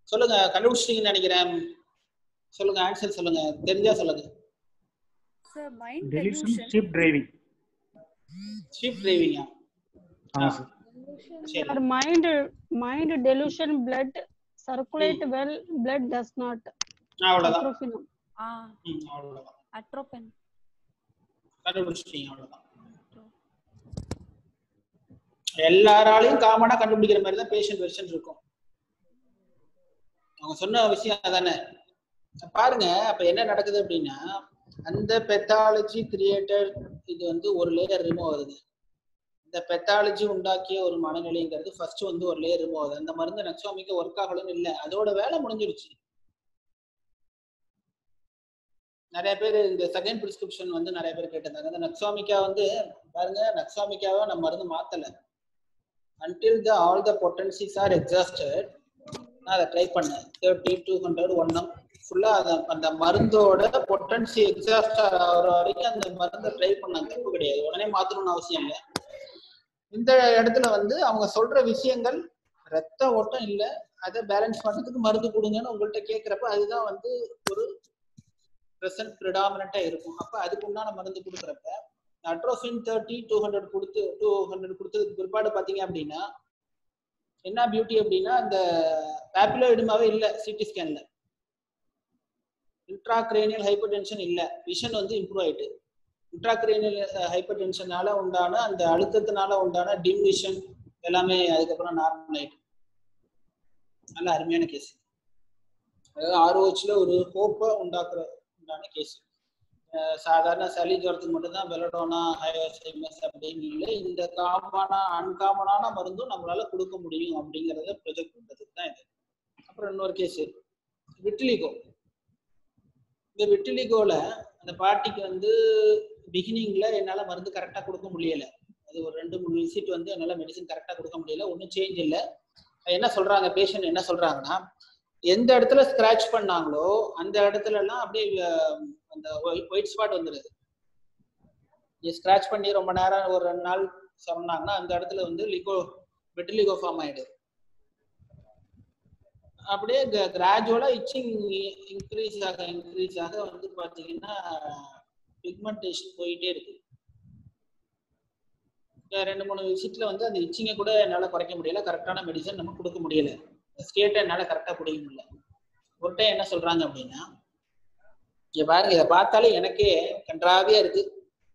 சொல்லுங்க கண்டுபிடிச்சிட்டீங்கன்னு நினைக்கிறேன் சொல்லுங்க ஆன்சர் சொல்லுங்க தெரிஞ்சா சொல்லுங்க Sir, mind delusion delusion. Ship driving sheep டிரைவிங்கா ஆமா சார் சரி Sir, mind mind delusion blood circulate well blood does not அவ்வளவுதான் atrophy Ah, ம், அவ்வளவுதான் atropine. கண்டுபிடிச்சிட்டீங்க அவ்வளவுதான் எல்லாராலையும் காமனா கண்டுபிடிக்கிற மாதிரி தான் பேஷண்ட் வெர்ஷன் இருக்கும் அவங்க சொன்ன விஷயம் அதானே பாருங்க அப்ப என்ன நடக்குது அப்படின்னா அந்த பெத்தாலஜி கிரியேட்டட் இது வந்து ஒரு லேயர் ரிமூவ் ஆகுது இந்த பெத்தாலஜி உண்டாக்கிய ஒரு மனநிலைங்கிறது ஃபர்ஸ்ட் வந்து ஒரு லேயர் ரிமூவ் ஆகுது அந்த மருந்து நக்ஸாமிக்கு ஒர்க் ஆகலன்னு இல்லை அதோட வேலை முடிஞ்சிருச்சு நிறைய பேர் இந்த செகண்ட் பிரிஸ்கிரிப்ஷன் வந்து நிறைய பேர் கேட்டிருந்தாங்க இந்த நக்ஸாமிக்கா வந்து பாருங்க நக்ஸாமிக்காவை நம்ம மருந்து மாத்தல until the all the potencies are exhausted நான் அதை ட்ரை பண்ணேன் thirty two hundred one M ஃபுல்லாக அதை அந்த மருந்தோட பொட்டன்சி எக்ஸாஸ்ட் ஆகிற வரைக்கும் அந்த மருந்தை ட்ரை பண்ண தப்பு கிடையாது உடனே மாத்தணும்னு அவசியம் இல்லை இந்த இடத்துல வந்து அவங்க சொல்ற விஷயங்கள் ரத்த ஓட்டம் இல்லை அதை பேலன்ஸ் பண்றதுக்கு மருந்து கொடுங்கன்னு உங்கள்கிட்ட கேட்குறப்ப அதுதான் வந்து ஒரு ப்ரெசன்ட் ப்ரிடாமினண்டா இருக்கும் அப்ப அதுக்கு உண்டான மருந்து கொடுக்குறப்ப அட்ரோஃபின் தேர்ட்டி டூ ஹண்ட்ரட் கொடுத்து டூ ஹண்ட்ரட் கொடுத்ததுக்கு பிற்பாடு பாத்தீங்க அப்படின்னா என்ன பியூட்டி அப்படின்னா அந்த பேப்பிலோ எடுமாவே இல்லை சிடி ஸ்கேன்ல இன்ட்ராக்ரேனியல் ஹைப்பர் டென்ஷன் இல்லை விஷன் வந்து இம்ப்ரூவ் ஆயிட்டு இன்ட்ராக்ரேனியல் ஹைப்பர் டென்ஷனால உண்டான அந்த அழுத்தத்தினால உண்டான டிம் விஷன் எல்லாமே அதுக்கப்புறம் நார்மல் ஆயிட்டு நல்ல அருமையான கேஸ் அதாவது ஆர்ஓஹெச்ல ஒரு ஹோப்பை உண்டாக்குற உண்டான கேஸ் சாதாரண சளி ஜுரத்துக்கு மட்டும்தான் பெலடோனா ஹயோசைமஸ் அப்படின்னு இல்லை இந்த காமனா அன்காமனான மருந்தும் நம்மளால கொடுக்க முடியும் அப்படிங்கறத ப்ரொஜெக்ட் பண்றதுக்கு தான் இது அப்புறம் இன்னொரு கேஸ் விட்டிலிகோ இந்த விட்டிலிகோல அந்த பாட்டிக்கு வந்து பிகினிங்ல என்னால மருந்து கரெக்டா கொடுக்க முடியல அது ஒரு ரெண்டு மூணு விசிட் வந்து என்னால மெடிசன் கரெக்டா கொடுக்க முடியல ஒன்றும் சேஞ்ச் இல்லை என்ன சொல்றாங்க பேஷண்ட் என்ன சொல்றாங்கன்னா எந்த இடத்துல ஸ்கிராச் பண்ணாங்களோ அந்த இடத்துல எல்லாம் அப்படியே அஹ், அந்த ஒயிட் ஸ்பாட் வந்துடுது ஸ்கிராச் பண்ணி ரொம்ப நேரம் ஒரு ரெண்டு நாள் சொன்னாங்கன்னா அந்த இடத்துல வந்து லிகோ வெட்டிலிகோ ஃபார்ம் ஆயிடுது அப்படியே கிராஜுவலா இச்சிங் இன்க்ரீஸ் ஆக இன்க்ரீஸ் ஆக வந்து பாத்தீங்கன்னா பிக்மெண்டேஷன் போயிட்டே இருக்கு இந்த ரெண்டு மூணு விசிட்ல வந்து அந்த இச்சிங்கை கூட என்னால குறைக்க முடியல கரெக்டான மெடிசன் நம்ம கொடுக்க முடியல ஸ்டேட்டை என்னால கரெக்டா பிடிக்க முடியல ஒரு டைம் என்ன சொல்றாங்க அப்படின்னா இங்க பாருங்க இதை பார்த்தாலே எனக்கே கன்றாவியா இருக்கு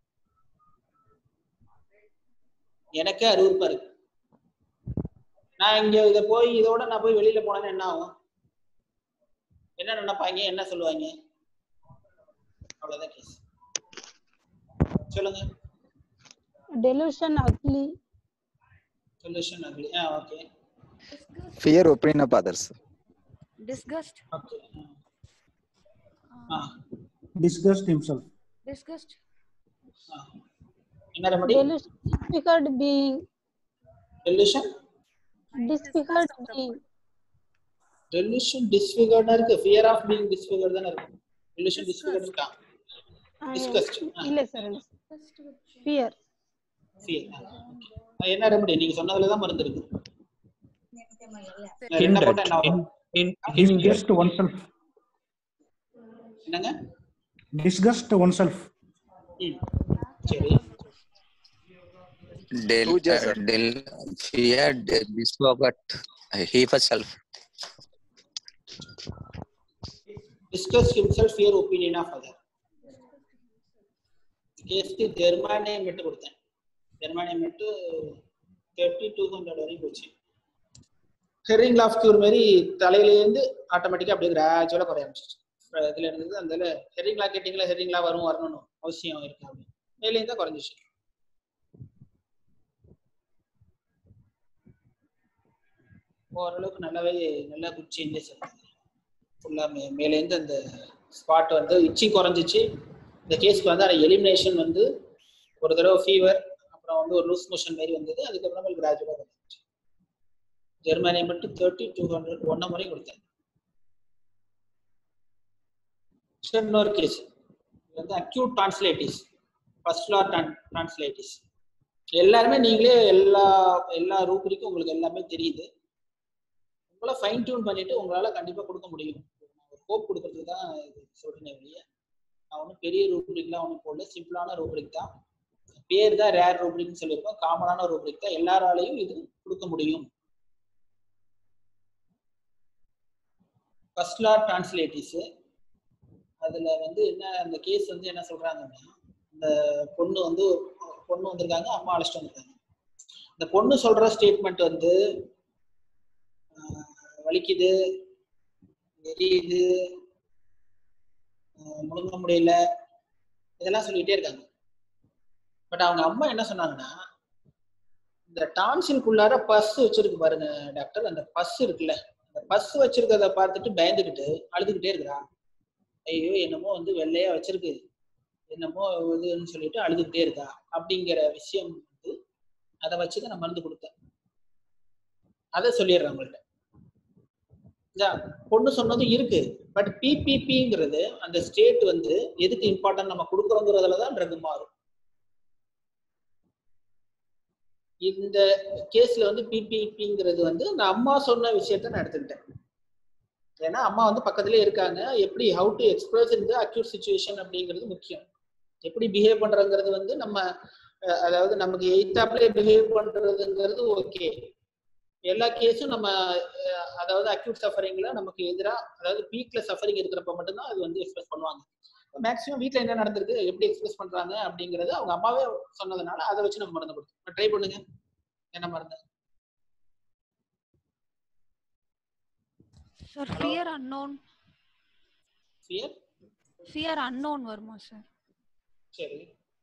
எனக்கே அருவருப்பா இருக்கு நான் இங்க இதை போய் இதோட நான் போய் வெளியில போனேன்னா என்ன ஆகும் என்ன நினைப்பாங்க என்ன சொல்லுவாங்க அவ்வளவுதான் கேஸ் சொல்லுங்க delusion ugly solution ugly ah okay Fear opinion of others. Disgust. Okay Ah, ah disgust himself disgust. ஆ. என்ன remedy delusion disfigured being delusion disfigured being delusion டிஸ்ஃபிகர்டா இருக்கு ஃபியர் ஆஃப் பீயிங் டிஸ்ஃபிகர்ட் தானே இருக்கு டெலிஷன் டிஸ்ஃபிகர்ட் இருக்கா ஆ, Disgust. ஆ. இல்ல சார் fear ஃபியர் என்ன ரெமடி நீங்க சொன்னதுல தான் மருந்து இருக்கு Sir, ரெண்டை போட்டா என்ன வரும் disgust oneself என்னங்க disgust oneself ம் சரி Del, Puja, sir. uh, del fear, del disfavored, uh, he herself. discuss himself your opinion of other கேஸ்க்கு ஜெர்மானியம் மெட்டு கொடுத்தேன் ஜெர்மானியம் மெட்டு தேர்ட்டி டூ ஹண்ட்ரட் வரைக்கும் போச்சு ஹெரிங் லாஃப் கியூர் மாதிரி தலையிலேருந்து ஆட்டோமேட்டிக்காக அப்படியே கிராஜுவலாக குறைய ஆரம்பிச்சிச்சு இதுல இருந்தது அந்த ஹெரிங் லா கேட்டிங்களா ஹெரிங் லா வரும் வரணும்னு அவசியம் இருக்கு அப்படின்னு மேலேயும் தான் குறைஞ்சிச்சு ஓரளவுக்கு நல்லாவே நல்லா குட் சேஞ்சஸ் இருந்தது ஃபுல்லாக மே மேலேருந்து அந்த ஸ்பாட் வந்து இச்சிங் குறைஞ்சிச்சு இந்த கேஸ்க்கு வந்து அந்த எலிமினேஷன் வந்து ஒரு தடவை ஃபீவர் அப்புறம் வந்து ஒரு லூஸ் மோஷன் மாதிரி வந்தது அதுக்கப்புறமா கிராஜுவலாக வந்துச்சு ஜெர்மனியை மட்டும் தேர்ட்டி டூ ஹண்ட்ரட் ஒன்றை வரையும் கொடுத்தேன் சரி, இன்னொரு கேஸ் இது வந்து அக்யூட் டான்ஸ்லேட்டிஸ் ஃபர்ஸ்ட் லா டான்ஸ்லேட்டிஸ் எல்லாருமே நீங்களே எல்லா எல்லா ரூபரிக்கும் உங்களுக்கு எல்லாமே தெரியுது உங்களை ஃபைன் டியூன் பண்ணிட்டு உங்களால கண்டிப்பா கொடுக்க முடியும் ஒரு ஹோப் கொடுக்கறதுக்கு தான் இது சொல்றேனே வெளியே நான் ஒன்றும் பெரிய ரூப்ரிக்லாம் ஒன்றும் போடல சிம்பிளான ரூப்ரிக் தான் பேர் தான் ரேர் ரூப்ரிக்னு சொல்லியிருக்கோம் காமனான ரூப்ரிக் தான் எல்லாராலையும் இது கொடுக்க முடியும் ஃபர்ஸ்ட் லா டிரான்ஸ்லேட்டிஸ் அதுல வந்து என்ன அந்த கேஸ் வந்து என்ன சொல்றாங்கன்னா இந்த பொண்ணு வந்து பொண்ணு வந்திருக்காங்க அம்மா அழைச்சிட்டு வந்திருக்காங்க இந்த பொண்ணு சொல்ற ஸ்டேட்மெண்ட் வந்து ஆஹ், வலிக்குது எரியுது ஆஹ், முழுங்க முடியல இதெல்லாம் சொல்லிட்டே இருக்காங்க பட் அவங்க அம்மா என்ன சொன்னாங்கன்னா இந்த டான்சிலுக்குள்ளார பஸ் வச்சிருக்கு பாருங்க டாக்டர் அந்த பஸ் இருக்குல்ல அந்த பஸ் வச்சிருக்கிறத பார்த்துட்டு பயந்துக்கிட்டு அழுதுகிட்டே இருக்கிறா ஐயோ என்னமோ வந்து வெள்ளையா வச்சிருக்கு என்னமோ இதுன்னு சொல்லிட்டு அழுதுகிட்டே இருக்கா அப்படிங்கிற விஷயம் வந்து அதை வச்சுதான் நான் மருந்து கொடுத்தேன் அதை சொல்லிடுறேன் உங்கள்ட்ட இதா, பொண்ணு சொன்னது இருக்கு பட் பிபிபிங்கிறது அந்த ஸ்டேட் வந்து எதுக்கு இம்பார்ட்டன்ட் நம்ம கொடுக்குறோங்கிறதுல தான் ட்ரக் மாறும் இந்த கேஸ்ல வந்து பிபிபிங்கிறது வந்து நான் அம்மா சொன்ன விஷயத்த நான் எடுத்துக்கிட்டேன் ஏன்னா அம்மா வந்து பக்கத்துலயே இருக்காங்க எப்படி ஹவு டு எக்ஸ்பிரஸ் இந்த அக்யூட் சுச்சுவேஷன் அப்படிங்கிறது முக்கியம் எப்படி பிஹேவ் பண்றதுங்கிறது வந்து நம்ம அஹ், அதாவது நமக்கு எய்த்தாப்லயே பிஹேவ் பண்றதுங்கிறது ஓகே எல்லா கேஸும் நம்ம அஹ், அதாவது அக்யூட் சஃபரிங்ல நமக்கு எதிராக அதாவது பீக்ல சஃபரிங் இருக்கிறப்ப மட்டும்தான் அது வந்து எக்ஸ்பிரஸ் பண்ணுவாங்க மேக்ஸிமம் வீட்ல என்ன நடந்திருக்கு எப்படி எக்ஸ்பிரஸ் பண்றாங்க அப்படிங்கறது அவங்க அம்மாவே சொன்னதுனால அதை வச்சு நம்ம மருந்து கொடுத்தோம் ட்ரை பண்ணுங்க என்ன மருந்து sir Hello? Fear unknown fear fear unknown வருமா சார் சரி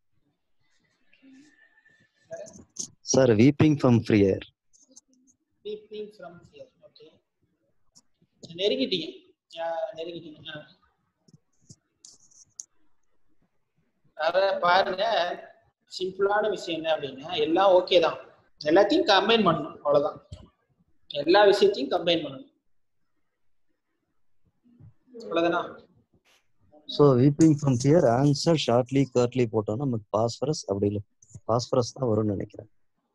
Sir, weeping from fear. Peeping from fear okay நெருங்கிட்டீங்க ஆ, நெருங்கிட்டீங்க ஆ. அத பாருங்க சிம்பிளான விஷயம் என்ன அப்படின்னா எல்லாம் ஓகே தான் எல்லாத்தையும் கம்பைன் பண்ணணும் அவ்வளவுதான் எல்லா விஷயத்தையும் கம்பைன் பண்ணணும் அவ்வளவுதானா So, weeping from fear, answer shortly, curtly போட்டோம்னா நமக்கு phosphorus அப்படி இல்லை phosphorus தான் வரும்னு நினைக்கிறேன்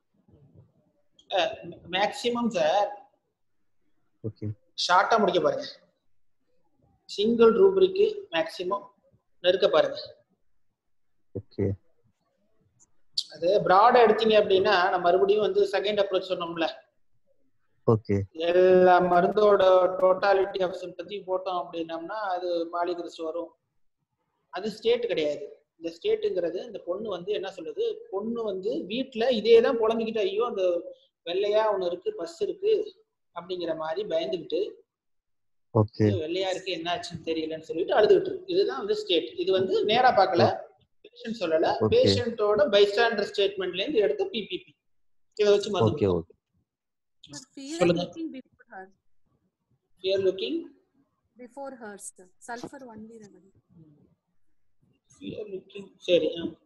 மேக்சிமம் சார் ஓகே ஷார்ட்டா முடிக்க பாருங்க சிங்கிள் ரூபரிக்கு மேக்சிமம் நெருக்க பாருங்க ஓகே அது பிராடா எடுத்தீங்க அப்படின்னா நம்ம மறுபடியும் வந்து செகண்ட் அப்ரோச் சொன்னோம்ல ஓகே எல்லா மருந்தோட டோட்டாலிட்டி ஆஃப் சிம்பத்தி போட்டோம் அப்படின்னம்னா அது பாலிகிரிஸ் வரும் அது ஸ்டேட் கிடையாது இந்த ஸ்டேட்டுங்கிறது இந்த பொண்ணு வந்து என்ன சொல்லுது பொண்ணு வந்து வீட்டுல இதே தான் புலம்பிக்கிட்டு ஐயோ அந்த வெள்ளையா ஒண்ணு இருக்கு பஸ் இருக்கு அப்படிங்கிற மாதிரி பயந்துகிட்டு ஓகே ஐயோ, வெள்ளையா இருக்கு என்ன ஆச்சுன்னு தெரியலன்னு சொல்லிட்டு அழுதுகிட்டு இருக்கு இதுதான் வந்து ஸ்டேட் இது வந்து நேரா பார்க்கல பேஷண்ட் சொல்லல Okay. பேஷண்டோட பைஸ்டாண்டர் ஸ்டேட்மெண்ட்ல இருந்து எடுத்த பிபிபி இதை வச்சு மருந்து ஓகே ஓகே Fear சொல்லுங்க. looking before her. Fear looking Before her, sir. Sulfur only remedy. Fear looking சரி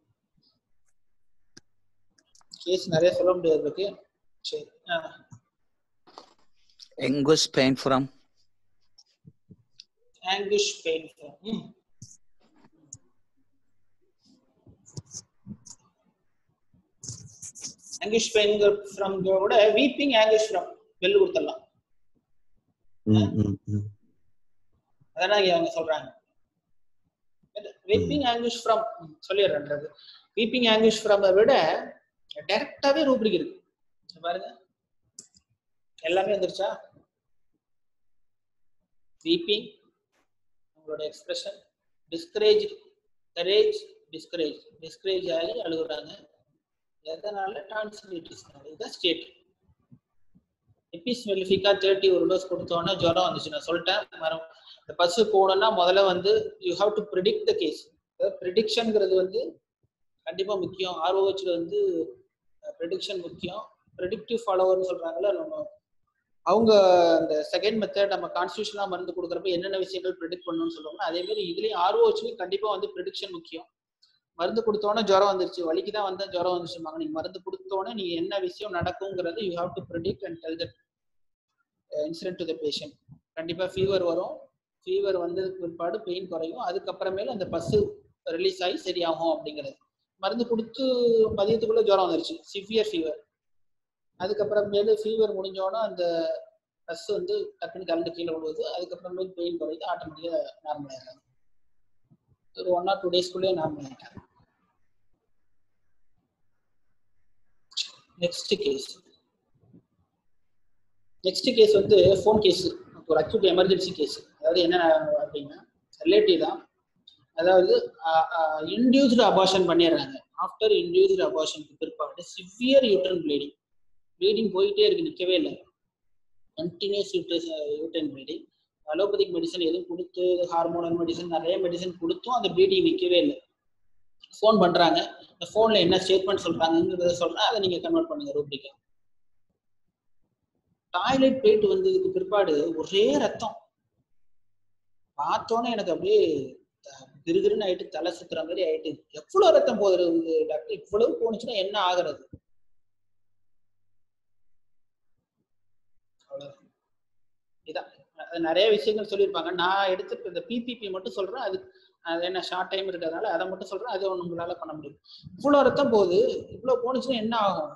கேஸ் நிறைய சொல்ல முடியாது இருக்கு சரி ஆ Anguish pain from anguish pain ம் anguish pain ஃப்ரம் விட வீப்பிங் anguish ஃப்ரம் வெள்ளு கொடுத்துடலாம் ம் ம் ம் அதான் இங்க அவங்க சொல்றாங்க வீப்பிங் anguish ஃப்ரம் சொல்லிடுறேன்றது வீப்பிங் anguish ஃப்ரம் விட டைரக்டாவே ரூப்ரிக் இருக்கு இங்க பாருங்க எல்லாமே வந்துருச்சா வீப்பிங் உங்களோட expression discourage courage discourage discourage ஆகி அழுகுறாங்க எதனால டான்சிலிட்டிஸ்னால இதுதான் ஸ்டேட் எபிஸ் மெலிஃபிகா தேர்ட்டி ஒரு டோஸ் கொடுத்தோன்னே ஜுரம் வந்துச்சு நான் சொல்லிட்டேன் மரம் இந்த பஸ் போகணும்னா முதல்ல வந்து you have to predict the case ப்ரிடிக்ஷனுங்கிறது வந்து கண்டிப்பா முக்கியம் ஆர்ஓஹெச்ல வந்து ப்ரிடிக்ஷன் முக்கியம் ப்ரிடிக்டிவ் ஃபாலோவர்னு சொல்றாங்கல்ல நம்ம அவங்க அந்த செகண்ட் மெத்தட் நம்ம கான்ஸ்டியூஷனா மருந்து கொடுக்குறப்ப என்னென்ன விஷயங்கள் ப்ரிடிக்ட் பண்ணணும்னு சொல்லுவாங்க அதே மாதிரி இதுலயும் ஆர்ஓஹெச்லயும் கண்டிப்பா வந்து ப்ரிடிக்ஷன் முக்கியம் மருந்து கொடுத்தோன்னே ஜுரம் வந்துருச்சு வலிக்கு தான் வந்தா ஜுரம் வந்துச்சுமாங்க நீங்க மருந்து கொடுத்தோன்னே நீங்க என்ன விஷயம் நடக்குங்கிறது you have to predict and tell that incident to the patient கண்டிப்பா ஃபீவர் வரும் ஃபீவர் வந்ததுக்கு பிற்பாடு பெயின் குறையும் அதுக்கப்புறமேல அந்த பஸ்ஸு ரிலீஸ் ஆகி சரியாகும் அப்படிங்கிறது மருந்து கொடுத்து மதியத்துக்குள்ள ஜுரம் வந்துருச்சு சிவியர் ஃபீவர் அதுக்கப்புறமேலு ஃபீவர் முடிஞ்சோன்னா அந்த ப்ளஸ் வந்து டக்குன்னு கரண்ட் கீழே விழுவுது அதுக்கப்புறமே பெயின் குறையுது ஆட்டோமேட்டிக்காக நார்மல் ஆயிடுறாங்க ஒரு ஒன் ஆர் டூ டேஸ்க்குள்ளேயே நார்மல் ஆயிட்டாங்க நெக்ஸ்ட் கேஸ் நெக்ஸ்ட் கேஸ் வந்து ஃபோன் கேஸ் ஒரு அக்யூட் எமர்ஜென்சி கேஸ் அதாவது என்ன அப்படின்னா ரிலேட்டிவ் தான் அதாவது இன்டியூஸ்டு அபார்ஷன் பண்ணிடுறாங்க ஆஃப்டர் இன்டியூஸ்டு அபார்ஷனுக்கு பிற்பாடு சிவியர் யூட்ரன் ப்ளீடிங் ப்ளீடிங் போயிட்டே இருக்கு நிற்கவே இல்லை continuous uterus uterine bleeding allopathic medicine எதுவும் கொடுத்து ஹார்மோனல் மெடிசன் நிறைய மெடிசன் கொடுத்தும் அந்த ப்ளீடிங் நிற்கவே இல்லை ஃபோன் பண்ணுறாங்க இந்த ஃபோனில் என்ன ஸ்டேட்மெண்ட் சொல்கிறாங்கிறத சொல்கிறேன் அதை நீங்கள் கன்வெர்ட் பண்ணுங்க ரூபிக்கா டாய்லெட் போயிட்டு வந்ததுக்கு பிற்பாடு ஒரே ரத்தம் பார்த்தோன்னே எனக்கு அப்படியே கிருகிருன்னு ஆயிட்டு தலை சுத்துற மாதிரி ஆயிட்டு எவ்வளவு ரத்தம் போகுது டாக்டர் இவ்வளவு போனுச்சுன்னா என்ன ஆகுறது அவ்வளவுதான் இதான் அது நிறைய விஷயங்கள் சொல்லியிருப்பாங்க நான் எடுத்து இந்த பிபிபி மட்டும் சொல்றேன் அது அது என்ன ஷார்ட் டைம் இருக்கிறதுனால அதை மட்டும் சொல்றேன் அது ஒண்ணு உங்களால பண்ண முடியும் இவ்வளவு ரத்தம் போகுது இவ்வளவு போனுச்சுன்னா என்ன ஆகும்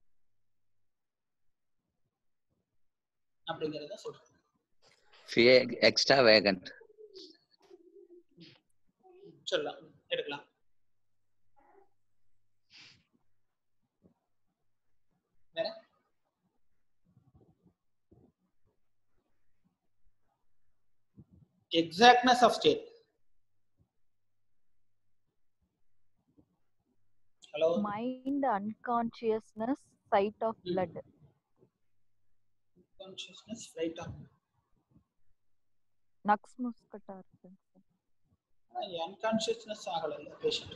அப்படிங்கறத சொல்றேன் Fear extravagant. சொல்லலாம் எடுக்கலாம் வேற exactness of state hello Mind unconsciousness, sight of Hmm. blood. consciousness right on நக்ஸ் முஸ்கட்டா இருக்கு அன்கான்சியஸ்னஸ் ஆகல patient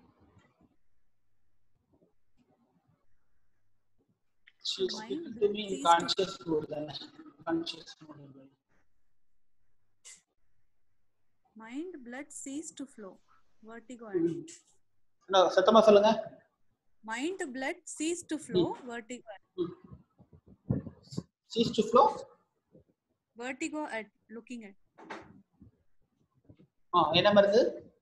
She is Mind speaking to me in please- conscious mode தானே conscious mode Mind blood cease to flow. Vertigo and என்ன சத்தமா சொல்லுங்க mind blood cease to flow. Vertigo and cease to flow vertigo at looking at. ஆ என்ன மருந்து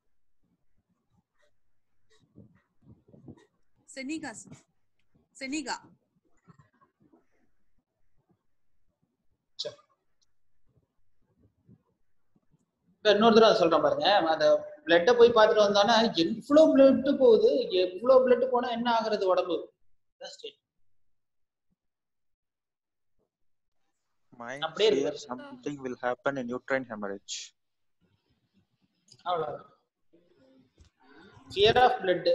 Seniga. sir. Seniga. சரி. இப்ப இன்னொரு தடவை சொல்றேன் பாருங்க அந்த பிளட்டை போய் பார்த்துட்டு வந்தானா எவ்வளவு பிளட் போகுது எவ்வளவு பிளட் போனா என்ன ஆகுறது உடம்பு அதான் state. Mind அப்படியே fear இருக்கு. something will happen in uterine hemorrhage. அவ்வளவுதான் ஃபியர் ஆஃப் பிளட்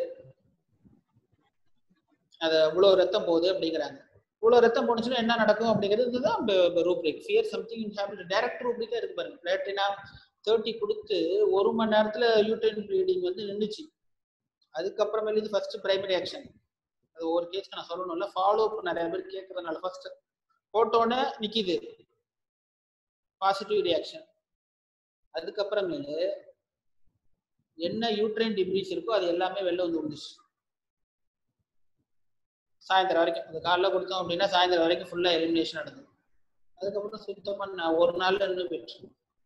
அது இவ்வளவு ரத்தம் போகுது அப்படிங்கிறாங்க இவ்வளவு ரத்தம் போனுச்சுன்னா என்ன நடக்கும் அப்படிங்கிறது இதுதான் rubric fear something habit direct ரூப்ரிக்கா இருக்கு பாருங்க பிளாட்டினா தேர்ட்டி கொடுத்து ஒரு மணி நேரத்துல யூட்ரைன் ப்ளீடிங் வந்து நின்றுச்சு அதுக்கப்புறமேல இது ஃபர்ஸ்ட் பிரைமரி ஆக்ஷன் அது ஒரு கேஸ்க்கு நான் சொல்லணும்ல ஃபாலோ அப் நிறைய பேர் கேட்கறதுனால ஃபர்ஸ்ட் போட்டோன்னே நிக்குது பாசிட்டிவ் ரியாக்ஷன் அதுக்கப்புறமேலு என்ன யூட்ரைன் டிப்ரீஸ் இருக்கோ அது எல்லாமே வெளில வந்து விழுந்துச்சு சாயந்தரம் வரைக்கும் அது காலைல கொடுத்தோம் அப்படின்னா சாயந்தரம் வரைக்கும் ஃபுல்லா எலிமினேஷன் நடந்தது அதுக்கப்புறம் சுத்தமா நான் ஒரு நாள்ல இருந்து போயிட்டு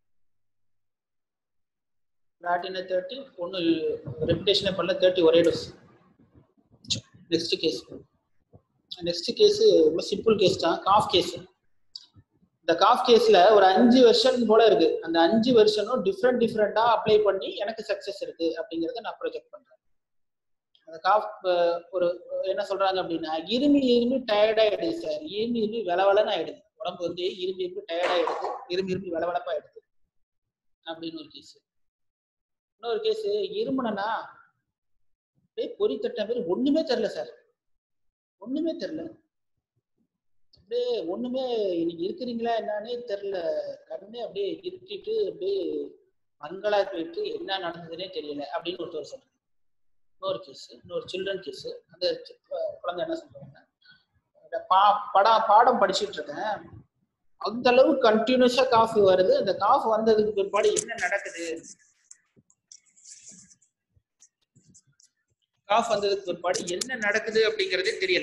பிளாட்டினா தேர்ட்டி ஒன்று ரெப்புடேஷனே பண்ணல தேர்ட்டி ஒரே dose next case next case ரொம்ப சிம்பிள் கேஸ் தான் காஃப் கேஸ் இந்த காஃப் கேஸ்ல ஒரு அஞ்சு வெர்ஷன் போல இருக்கு அந்த அஞ்சு வெர்ஷனும் டிஃப்ரெண்ட் டிஃப்ரெண்டா அப்ளை பண்ணி எனக்கு சக்சஸ் இருக்கு அப்படிங்கறத நான் ப்ரொஜெக்ட் பண்றேன் அந்த காஃப் ஒரு என்ன சொல்றாங்க அப்படின்னா இருமி இருமி டயர்ட் ஆயிடுது சார் இருமி இருமி வெலவெலன்னு ஆயிடுது உடம்பு வந்து இருமி இருமி டயர்ட் ஆயிடுது இருமி இருமி வெலவெலப்பா ஆயிடுது அப்படின்னு ஒரு கேஸ் இன்னொரு கேஸ் இருமுனனா அப்படியே பொறி தட்ட மாதிரி ஒண்ணுமே தெரியல சார் ஒண்ணுமே தெரியல அப்படியே ஒண்ணுமே இன்னைக்கு இருக்கிறீங்களா என்னன்னே தெரியல கண்ணே அப்படியே இருட்டிட்டு அப்படியே மங்களா போயிட்டு என்ன நடந்ததுன்னே தெரியல அப்படின்னு ஒருத்தர் சொல்றாங்க இன்னொரு கேஸ் இன்னொரு சில்ட்ரன் கேஸ் அந்த சி- குழந்தை என்ன சொல்றாங்க இந்த பா படா பாடம் படிச்சுட்டு இருக்கேன் அந்த அளவு கண்டினியூஸா காஃபி வருது அந்த காஃப் வந்ததுக்கு பிற்பாடு என்ன நடக்குது காஃப் வந்ததுக்கு பிற்பாடு என்ன நடக்குது அப்படிங்கறதே தெரியல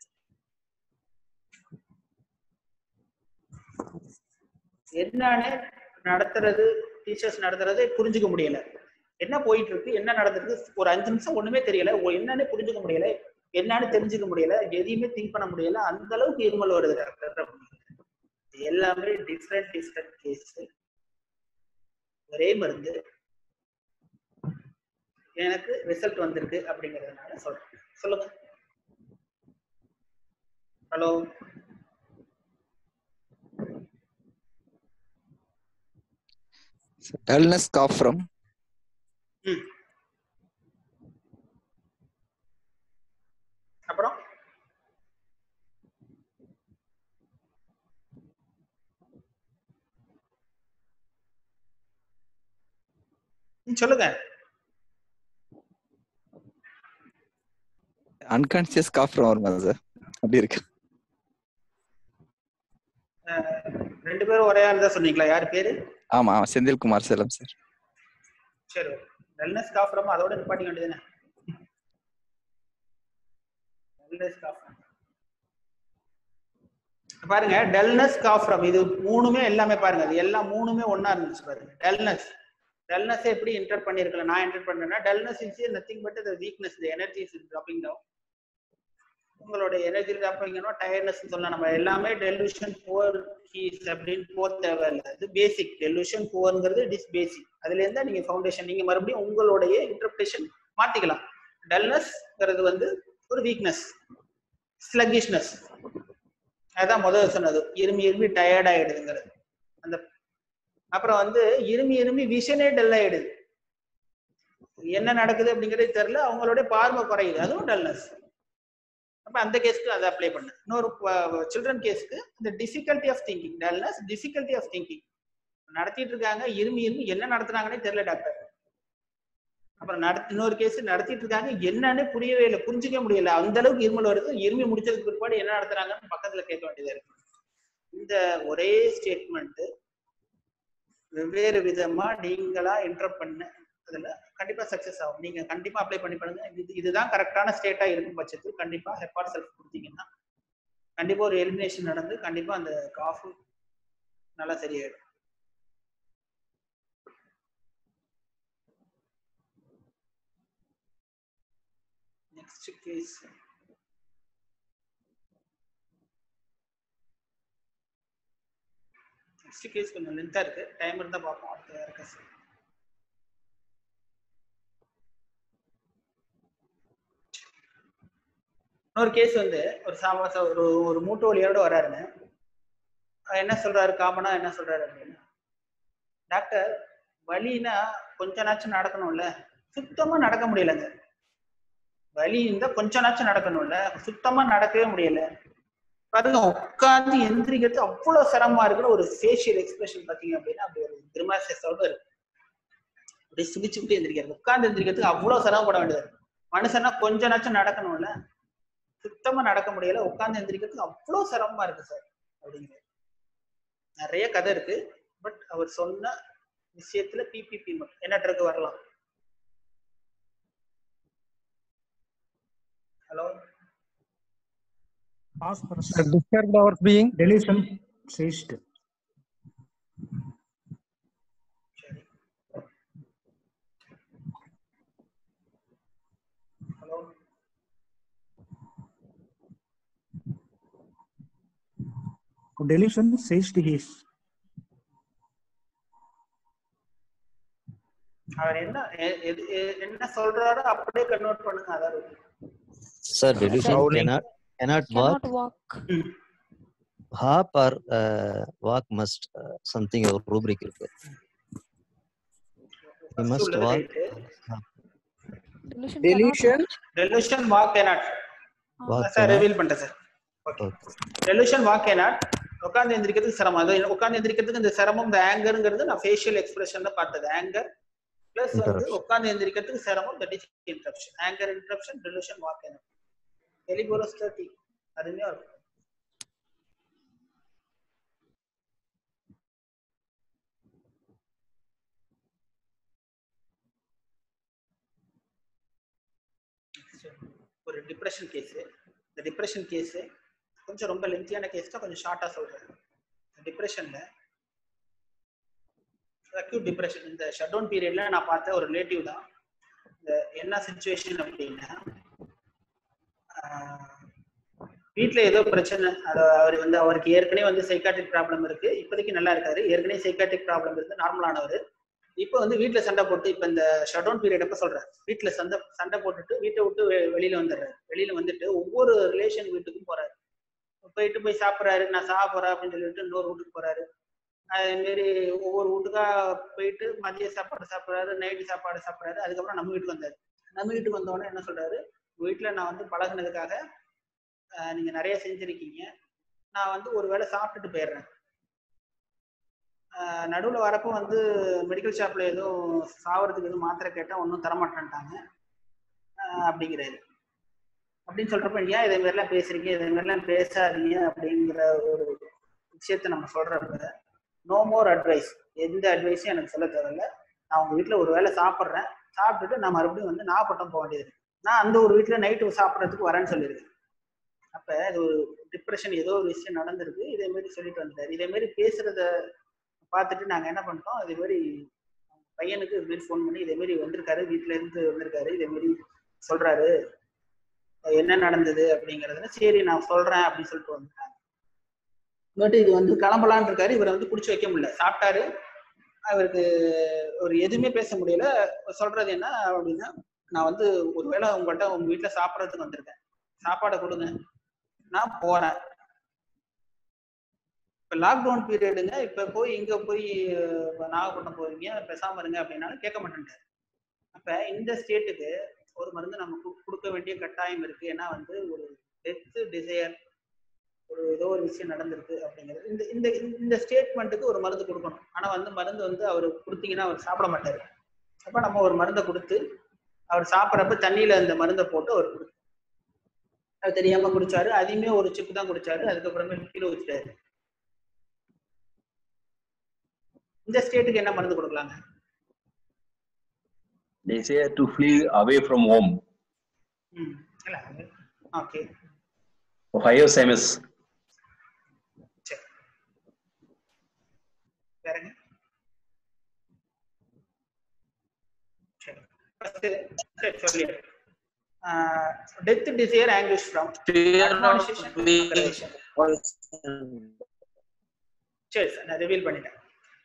என்னன்னு நடத்துறது டீச்சர்ஸ் நடத்துறது புரிஞ்சுக்க முடியல என்ன போயிட்டு இருக்கு என்ன நடந்திருக்கு ஒரு அஞ்சு நிமிஷம் ஒண்ணுமே தெரியல ஓ, என்னன்னு புரிஞ்சுக்க முடியல என்னன்னு தெரிஞ்சுக்க முடியல எதையுமே திங்க் பண்ண முடியல அந்த அளவுக்கு இருமல் வருது டாக்டர் எல்லாமே டிஃப்ரெண்ட் டிஃப்ரெண்ட் கேஸ் ஒரே மருந்து எனக்கு ரிசல்ட் வந்திருக்கு அப்படிங்கறதுனால சொல்றேன் சொல்லுங்க ஹலோ Dullness cough from ம் அப்புறம் ம், சொல்லுங்க unconscious cough from வருமா சார் அப்படி இருக்கு அஹ், ரெண்டு பேரும் ஒரே ஆள் தான் சொன்னீங்களா யார் பேரு ஆமா ஆமா செந்தில்குமார் செல்லம் சார் சரி வெல்னஸ் காஃப்ரம் அதோட நிப்பாட்டிக்க வேண்டியதுதானே வெல்னஸ் காஃப்ரம் பாருங்க டல்னஸ் காஃப்ரம் இது மூணுமே எல்லாமே பாருங்க இது எல்லாம் மூணுமே ஒண்ணா இருந்துச்சு பாருங்க டல்னஸ் டல்னஸ் எப்படி என்டர் பண்ணிருக்கல நான் என்டர் பண்றேன்னா dullness is nothing but the weakness the energy is dropping down உங்களுடைய எனர்ஜி டிராப்பிங்னா டயர்னஸ் சொல்லலாம் நம்ம எல்லாமே டெலியூஷன் புவர் ஹீஸ் அப்படின்னு போக தேவையில்ல இது பேசிக் டெலியூஷன் புவர்ங்கிறது இட் இஸ் பேசிக் அதுல இருந்தா நீங்க ஃபவுண்டேஷன் நீங்க மறுபடியும் உங்களுடைய இன்டர்பிரேஷன் மாத்திக்கலாம் டல்னஸ்ங்கிறது வந்து ஒரு வீக்னஸ் ஸ்லக்கிஷ்னஸ் அதான் முதல்ல சொன்னது இருமி இருமி டயர்ட் ஆயிடுதுங்கிறது அந்த அப்புறம் வந்து இருமி இருமி விஷனே டல் ஆயிடுது என்ன நடக்குது அப்படிங்கிறது தெரியல அவங்களுடைய பார்வை குறையுது அதுவும் டல்னஸ் அப்ப அந்த கேஸ்க்கு அதை அப்ளை பண்ணு இன்னொரு சில்ட்ரன் கேஸ்க்கு இந்த difficulty of thinking dullness difficulty of thinking நடத்திட்டு இருக்காங்க இருமி இருமி என்ன நடத்துனாங்கன்னே தெரியல டாக்டர் அப்புறம் நடத்தி இன்னொரு கேஸ் நடத்திட்டு இருக்காங்க என்னன்னு புரியவே இல்லை புரிஞ்சுக்க முடியல அந்த அளவுக்கு இருமல் வருது இருமி முடிச்சதுக்கு பிற்பாடு என்ன நடத்துறாங்கன்னு பக்கத்துல கேட்க வேண்டியதா இருக்கு இந்த ஒரே ஸ்டேட்மெண்ட் வெவ்வேறு விதமா நீங்களா என்டர் பண்ண அதுல கண்டிப்பா சக்சஸ் ஆகும் நீங்க கண்டிப்பா அப்ளை பண்ணி பாருங்க இது இதுதான் கரெக்டான ஸ்டேட்டா இருக்கும் பட்சத்தில் கண்டிப்பா ஹெப்பார் செல்ஃப் கொடுத்தீங்கன்னா கண்டிப்பா ஒரு எலிமினேஷன் நடந்து கண்டிப்பா அந்த காஃபு நல்லா சரியாயிடும் நெக்ஸ்ட் கேஸ் நெக்ஸ்ட் கேஸ் கொஞ்சம் லென்த்தா இருக்கு டைம் இருந்தா பார்ப்போம் அடுத்த இருக்க சார் இன்னொரு கேஸ் வந்து ஒரு சாமாச ஒரு ஒரு மூட்டு வலியோட வராருங்க அவர் என்ன சொல்றாரு காமனா என்ன சொல்றாரு அப்படின்னா டாக்டர் வலினா கொஞ்ச நாச்சும் நடக்கணும்ல சுத்தமா நடக்க முடியலங்க வலி இருந்தா கொஞ்ச நாச்சும் நடக்கணும்ல சுத்தமா நடக்கவே முடியல பாருங்க உட்காந்து எந்திரிக்கிறது அவ்வளவு சிரமமா இருக்குன்னு ஒரு ஃபேஷியல் எக்ஸ்பிரஷன் பாத்தீங்க அப்படின்னா அப்படி ஒரு கிரிமாசஸோட இருக்கு அப்படியே சுபிச்சுக்கிட்டு எந்திரிக்கிறது உட்கார்ந்து எந்திரிக்கிறதுக்கு அவ்வளவு சிரமப்பட வேண்டியது இருக்கு மனுஷனா கொஞ்ச நாச்சும் நடக்கணும்ல சுத்தமா நடக்க முடியல உட்கார்ந்து எந்திரிக்கிறதுக்கு அவ்வளவு சிரமமா இருக்கு சார் அப்படிங்கிறது நிறைய கதை இருக்கு பட் அவர் சொன்ன விஷயத்துல பிபிபி மட்டும் என்ன ட்ரக் வரலாம் hello Phosphorus. disturbed our being Delusion cyst. Hello Delusion cyst is. அவர் என்ன எ- எது- எ- என்ன சொல்றாரோ அப்படியே கன்வெர்ட் பண்ணுங்க அதாவது Sir, delusion Howling. cannot cannot walk. Cannot walk. Hop or uh, walk must uh, something ஒரு rubric இருக்கு. He must உள்ளது walk. right. Delusion. delusion delusion walk cannot Walk sir cannot. Reveal பண்ணிட்டேன் sir Okay. Delusion walk cannot உட்காந்து எந்திரிக்கிறதுக்கு சிரமம் அது உட்காந்து எந்திரிக்கிறதுக்கு இந்த சிரமம் இந்த ஆங்கருங்கிறது நான் ஃபேஷியல் எக்ஸ்பிரஷன்ல பார்த்தது ஆங்கர் பிளஸ் வந்து Interruption. உட்காந்து எந்திரிக்கிறதுக்கு சிரமம் that is interruption anger interruption delusion walk cannot எலிபோலஸ் தேர்ட்டி அருமையா இருக்கும் ஒரு டிப்ரெஷன் கேஸ் இந்த டிப்ரெஷன் கேஸ் கொஞ்சம் ரொம்ப லென்த்தியான கேஸ் தான் கொஞ்சம் ஷார்ட்டா சொல்றேன் டிப்ரெஷன்ல அக்யூட் டிப்ரெஷன் இந்த ஷட் டவுன் பீரியட்ல நான் பார்த்த ஒரு ரிலேட்டிவ் தான் இந்த என்ன சுச்சுவேஷன் அப்படின்னா ஆஹ், வீட்ல ஏதோ பிரச்சனை அது அவர் வந்து அவருக்கு ஏற்கனவே வந்து சைக்காட்ரிக் ப்ராப்ளம் இருக்கு இப்போதைக்கு நல்லா இருக்காரு ஏற்கனவே சைக்காட்ரிக் ப்ராப்ளம் இருந்து நார்மலானவர் இப்போ வந்து வீட்ல சண்டை போட்டு இப்போ இந்த ஷட் டவுன் பீரியட் அப்ப சொல்றேன் வீட்ல சண்டை சண்டை போட்டுட்டு வீட்டை விட்டு வெ- வெளியில வந்துடுறாரு வெளியில வந்துட்டு ஒவ்வொரு ரிலேஷன் வீட்டுக்கும் போறாரு போயிட்டு போய் சாப்பிட்றாரு நான் சாப்பிட்றேன் அப்படின்னு சொல்லிட்டு இன்னொரு வீட்டுக்கு போறாரு அதே மாரி ஒவ்வொரு வீட்டுக்கா போயிட்டு மதிய சாப்பாடு சாப்பிட்றாரு நைட்டு சாப்பாடு சாப்பிட்றாரு அதுக்கப்புறம் நம்ம வீட்டுக்கு வந்தாரு நம்ம வீட்டுக்கு வந்த உடனே என்ன சொல்றாரு உங்க வீட்டுல நான் வந்து பழகுனதுக்காக ஆஹ், நீங்க நிறைய செஞ்சிருக்கீங்க நான் வந்து ஒரு வேளை சாப்பிட்டுட்டு போயிடுறேன் ஆஹ், நடுவுல வரப்போ வந்து மெடிக்கல் ஷாப்ல எதுவும் சாவறதுக்கு எதுவும் மாத்திரை கேட்டா ஒன்றும் தரமாட்டேன்ட்டாங்க ஆஹ், அப்படிங்கிறாரு அப்படின்னு சொல்றப்ப ஏன் இதே மாதிரிலாம் பேசுறீங்க இதே மாதிரிலாம் பேசாதீங்க அப்படிங்கிற ஒரு விஷயத்த நம்ம சொல்றப்ப நோ மோர் அட்வைஸ் எந்த அட்வைஸும் எனக்கு சொல்ல தேவையில்ல நான் உங்க வீட்டில் ஒரு வேளை சாப்பிட்றேன் சாப்பிட்டுட்டு நான் மறுபடியும் வந்து நாகப்பட்டினம் போக வேண்டியது இருக்கு. நான் அந்த ஒரு வீட்டில் நைட்டு சாப்பிட்றதுக்கு வரேன்னு சொல்லியிருக்கேன் அப்போ இது ஒரு டிப்ரெஷன் ஏதோ ஒரு விஷயம் நடந்திருக்கு இதே மாதிரி சொல்லிட்டு வந்துட்டாரு இதே மாதிரி பேசுறத பார்த்துட்டு நாங்கள் என்ன பண்ணிட்டோம் இதே மாதிரி பையனுக்கு இது மாதிரி ஃபோன் பண்ணி இதே மாதிரி வந்திருக்காரு வீட்டில இருந்து வந்திருக்காரு இதே மாதிரி சொல்றாரு என்ன நடந்தது அப்படிங்கறதுல சரி நான் சொல்றேன் அப்படின்னு சொல்லிட்டு வந்துட்டாங்க பட் இது வந்து கிளம்பலான்னு இருக்காரு இவரை வந்து பிடிச்சி வைக்க முடியல சாப்பிட்டாரு அவருக்கு ஒரு எதுவுமே பேச முடியல சொல்றது என்ன அப்படின்னா நான் வந்து ஒருவேளை உங்கள்கிட்ட உங்க வீட்டுல சாப்பிட்றதுக்கு வந்திருக்கேன் சாப்பாடை கொடுங்க நான் போறேன் இப்ப லாக்டவுன் பீரியடுங்க இப்ப போய் இங்க போய் அஹ், நாகப்பட்டினம் போவீங்க பேசாம இருங்க அப்படின்னாலும் கேட்க மாட்டேன்ட்டாரு அப்ப இந்த ஸ்டேட்டுக்கு ஒரு மருந்து நம்ம கு- கொடுக்க வேண்டிய கட்டாயம் இருக்கு ஏன்னா வந்து ஒரு டெத் டிசையர் ஒரு ஏதோ ஒரு விஷயம் நடந்திருக்கு அப்படிங்கிறது இந்த இந்த இந்த ஸ்டேட்மெண்ட்டுக்கு ஒரு மருந்து கொடுக்கணும் ஆனா வந்து மருந்து வந்து அவர் கொடுத்தீங்கன்னா அவர் சாப்பிட மாட்டாரு அப்ப நம்ம ஒரு மருந்தை கொடுத்து அவர் சாப்பிட்றப்ப தண்ணியில அந்த மருந்தை போட்டு அவர் கொடுத்து அது தெரியாம குடிச்சாரு அதையுமே ஒரு சிப்பு தான் குடிச்சாரு அதுக்கப்புறமே கீழே வச்சுட்டாரு இந்த ஸ்டேட்டுக்கு என்ன மருந்து கொடுக்கலாங்க Desire to flee away from home. ம் இல்ல ஓகே Hyoscyamus. சரி வேறங்க சரி ஃபர்ஸ்ட் சரி சொல்லி டெத் டிசையர் ஆங்கிஷ் ஃப்ரம் சரி சார் நான் ரிவீல் பண்ணிட்டேன்